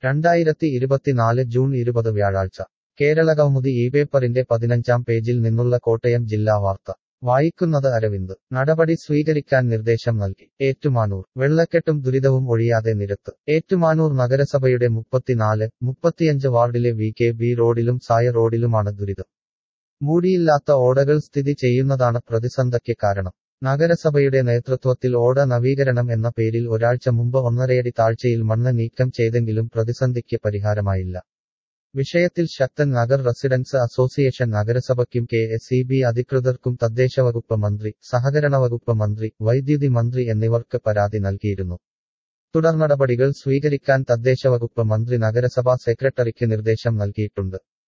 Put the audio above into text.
രണ്ടായിരത്തി ഇരുപത്തിനാല് ജൂൺ ഇരുപത് വ്യാഴാഴ്ച കേരളകൗമുദി ഈ പേപ്പറിന്റെ പതിനഞ്ചാം പേജിൽ നിന്നുള്ള കോട്ടയം ജില്ലാ വാർത്ത വായിക്കുന്നത് അരവിന്ദ് നടപടി സ്വീകരിക്കാൻ നിർദ്ദേശം നൽകി ഏറ്റുമാനൂർ വെള്ളക്കെട്ടും ദുരിതവും ഒഴിയാതെ നിരത്ത് ഏറ്റുമാനൂർ നഗരസഭയുടെ മുപ്പത്തിനാല് മുപ്പത്തിയഞ്ച് വാർഡിലെ വി കെ ബി റോഡിലും സായ റോഡിലുമാണ് ദുരിതം മൂടിയില്ലാത്ത ഓടകൾ സ്ഥിതി ചെയ്യുന്നതാണ് പ്രതിസന്ധിക്ക് കാരണം നഗരസഭയുടെ നേതൃത്വത്തിൽ ഓട നവീകരണം എന്ന പേരിൽ ഒരാഴ്ച മുമ്പ് ഒന്നരയടി താഴ്ചയിൽ മണ്ണ് നീക്കം ചെയ്തെങ്കിലും പ്രതിസന്ധിക്ക് പരിഹാരമായില്ല വിഷയത്തിൽ ശക്തൻ നഗർ റെസിഡൻസ് അസോസിയേഷൻ നഗരസഭയ്ക്കും കെ എസ് ഇ ബി അധികൃതർക്കും തദ്ദേശവകുപ്പ് മന്ത്രി സഹകരണ വകുപ്പ് മന്ത്രി വൈദ്യുതി മന്ത്രി എന്നിവർക്ക് പരാതി നൽകിയിരുന്നു തുടർ നടപടികൾ സ്വീകരിക്കാൻ തദ്ദേശവകുപ്പ് മന്ത്രി നഗരസഭാ സെക്രട്ടറിക്ക് നിർദ്ദേശം നൽകിയിട്ടുണ്ട്